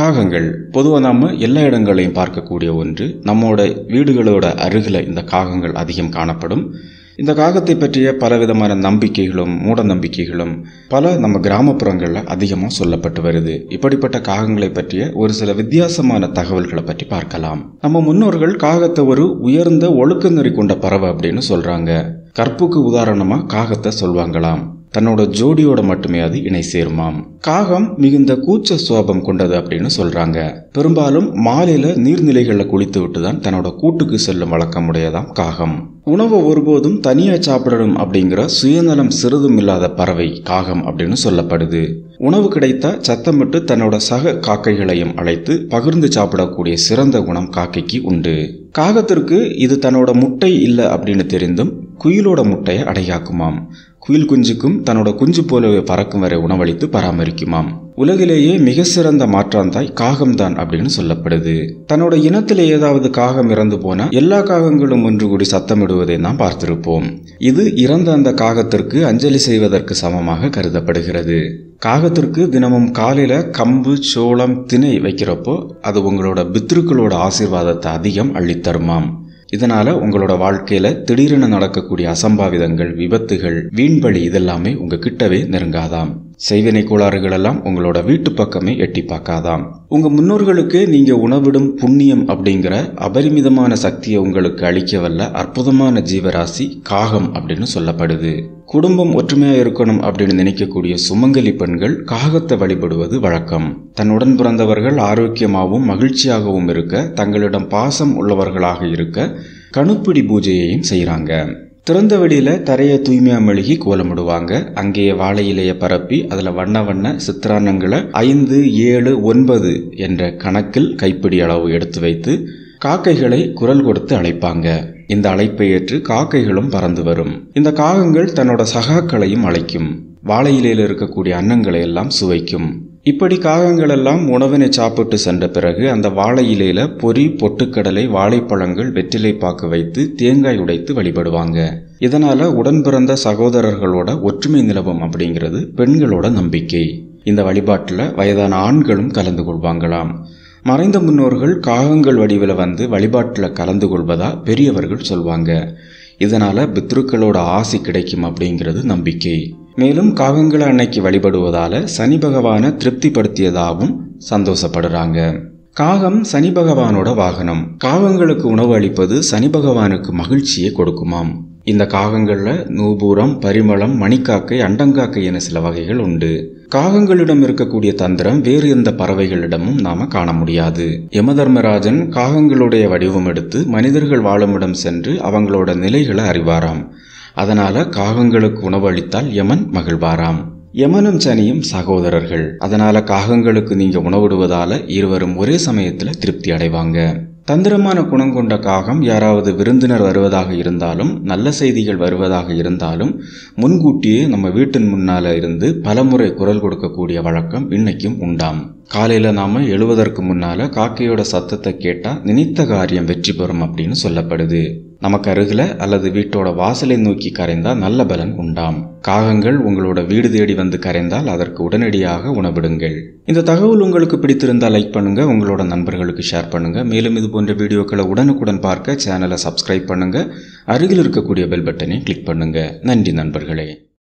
காகங்கள் பொதுவாக நாம் எல்லா இடங்களையும் பார்க்கக்கூடிய ஒன்று நம்மோட வீடுகளோட அருகில் இந்த காகங்கள் அதிகம் காணப்படும் இந்த காகத்தை பற்றிய பலவிதமான நம்பிக்கைகளும் மூட நம்பிக்கைகளும் பல நம்ம கிராமப்புறங்களில் அதிகமாக சொல்லப்பட்டு வருது இப்படிப்பட்ட காகங்களை பற்றிய ஒரு சில வித்தியாசமான தகவல்களை பற்றி பார்க்கலாம் நம்ம முன்னோர்கள் காகத்தை ஒரு உயர்ந்த ஒழுக்க நெறி கொண்ட பறவை அப்படின்னு சொல்றாங்க கற்புக்கு உதாரணமாக காகத்தை சொல்வாங்களாம் தன்னோட ஜோடியோட மட்டுமே அது இணை சேருமாம் காகம் மிகுந்த கூச்ச சுவாபம் கொண்டது அப்படின்னு சொல்றாங்க பெரும்பாலும் மாலையில நீர்நிலைகளில் குளித்து விட்டு தான் தன்னோட கூட்டுக்கு செல்லும் வழக்கம் உடையதாம் காகம் உணவை ஒருபோதும் தனியா சாப்பிடணும் அப்படிங்கிற சுயநலம் சிறிதும் இல்லாத பறவை காகம் அப்படின்னு சொல்லப்படுது உணவு கிடைத்தா சத்தமிட்டு தன்னோட சக காக்கைகளையும் அழைத்து பகிர்ந்து சாப்பிடக்கூடிய சிறந்த குணம் காக்கைக்கு உண்டு காகத்திற்கு இது தன்னோட முட்டை இல்லை அப்படின்னு தெரிந்தும் குயிலோட முட்டையை அடையாக்குமாம் குயில் குஞ்சுக்கும் தன்னோட குஞ்சு போலவே பறக்கும் வரை உணவளித்து பராமரிக்குமாம் உலகிலேயே மிக சிறந்த மாற்றாந்தாய் காகம்தான் அப்படின்னு சொல்லப்படுது தன்னோட இனத்தில் ஏதாவது காகம் இறந்து போனா எல்லா காகங்களும் ஒன்று கூடி சத்தமிடுவதை நாம் பார்த்திருப்போம் இது இறந்த அந்த காகத்திற்கு அஞ்சலி செய்வதற்கு சமமாக கருதப்படுகிறது காகத்திற்கு தினமும் காலையில கம்பு சோளம் திணை வைக்கிறப்போ அது உங்களோட பித்ருக்களோட ஆசீர்வாதத்தை அதிகம் அள்ளித்தருமாம் இதனால உங்களோட வாழ்க்கையில திடீரென நடக்கக்கூடிய அசம்பாவிதங்கள் விபத்துகள் வீண்பலி இதெல்லாமே உங்க கிட்டவே நெருங்காதாம் செய்வினை கோளாறுகள் எல்லாம் உங்களோட வீட்டு பக்கமே எட்டி பார்க்காதாம் உங்க முன்னோர்களுக்கு நீங்க உணவிடும் புண்ணியம் அப்படிங்கிற அபரிமிதமான சக்தியை உங்களுக்கு அளிக்க வல்ல அற்புதமான ஜீவராசி காகம் அப்படின்னு சொல்லப்படுது குடும்பம் ஒற்றுமையா இருக்கணும் அப்படின்னு நினைக்கக்கூடிய சுமங்கலி பெண்கள் காகத்தை வழிபடுவது வழக்கம் தன்னுடன் பிறந்தவர்கள் ஆரோக்கியமாகவும் மகிழ்ச்சியாகவும் இருக்க தங்களிடம் பாசம் உள்ளவர்களாக இருக்க கணுப்பிடி பூஜையையும் செய்கிறாங்க திறந்த வெளியில தரையை தூய்மையா மெழுகி கோலமிடுவாங்க அங்கேயே வாழை இலையை பரப்பி அதுல வண்ண வண்ண சித்திரான்னங்களை ஐந்து ஏழு ஒன்பது என்ற கணக்கில் கைப்பிடி அளவு எடுத்து வைத்து காக்கைகளை குரல் கொடுத்து அழைப்பாங்க இந்த அழைப்பை ஏற்று காக்கைகளும் பறந்து வரும் இந்த காகங்கள் தன்னோட சகாக்களையும் அழைக்கும் வாழை இலையில் இருக்கக்கூடிய அன்னங்களை எல்லாம் சுவைக்கும் இப்படி காகங்கள் எல்லாம் உணவினை சாப்பிட்டு சென்ற பிறகு அந்த வாழை இலையில பொறி பொட்டுக்கடலை வாழைப்பழங்கள் வெற்றிலை பாக்கு வைத்து தேங்காய் உடைத்து வழிபடுவாங்க இதனால உடன் பிறந்த சகோதரர்களோட ஒற்றுமை நிலவும் அப்படிங்கிறது பெண்களோட நம்பிக்கை இந்த வழிபாட்டில் வயதான ஆண்களும் கலந்து கொள்வாங்களாம் மறைந்த முன்னோர்கள் காகங்கள் வடிவில் வந்து வழிபாட்டில் கலந்து கொள்வதா பெரியவர்கள் சொல்வாங்க இதனால பித்ருக்களோட ஆசி கிடைக்கும் அப்படிங்கிறது நம்பிக்கை மேலும் காகங்களை அன்னைக்கு வழிபடுவதால சனி பகவானை திருப்திப்படுத்தியதாகவும் சந்தோஷப்படுறாங்க காகம் சனி பகவானோட வாகனம் காகங்களுக்கு உணவு அளிப்பது சனி பகவானுக்கு மகிழ்ச்சியை கொடுக்குமாம் இந்த காகங்கள்ல நூபூரம் பரிமளம் மணிக்காக்கை அண்டங்காக்கை என சில வகைகள் உண்டு காகங்களிடம் இருக்கக்கூடிய தந்திரம் வேறு எந்த பறவைகளிடமும் நாம காண முடியாது யமதர்மராஜன் காகங்களுடைய வடிவம் எடுத்து மனிதர்கள் வாழுமிடம் சென்று அவங்களோட நிலைகளை அறிவாராம் அதனால காகங்களுக்கு உணவு அளித்தால் யமன் மகிழ்வாராம் யமனும் சனியும் சகோதரர்கள் அதனால காகங்களுக்கு நீங்க உணவிடுவதால இருவரும் ஒரே சமயத்துல திருப்தி அடைவாங்க தந்திரமான குணம் கொண்ட காகம் யாராவது விருந்தினர் வருவதாக இருந்தாலும் நல்ல செய்திகள் வருவதாக இருந்தாலும் முன்கூட்டியே நம்ம வீட்டின் முன்னால இருந்து பலமுறை குரல் கொடுக்கக்கூடிய வழக்கம் இன்னைக்கும் உண்டாம் காலையில நாம எழுவதற்கு முன்னால காக்கையோட சத்தத்தை கேட்டா நினைத்த காரியம் வெற்றி பெறும் அப்படின்னு சொல்லப்படுது நமக்கு அருகில அல்லது வீட்டோட வாசலை நோக்கி கரைந்தால் நல்ல பலன் உண்டாம் காகங்கள் உங்களோட வீடு தேடி வந்து கரைந்தால் அதற்கு உடனடியாக உணவிடுங்கள் இந்த தகவல் உங்களுக்கு பிடித்திருந்தால் லைக் பண்ணுங்க உங்களோட நண்பர்களுக்கு ஷேர் பண்ணுங்க மேலும் இது போன்ற வீடியோக்களை உடனுக்குடன் பார்க்க சேனலை சப்ஸ்கிரைப் பண்ணுங்க அருகில் இருக்கக்கூடிய பெல் பட்டனை கிளிக் பண்ணுங்க நன்றி நண்பர்களே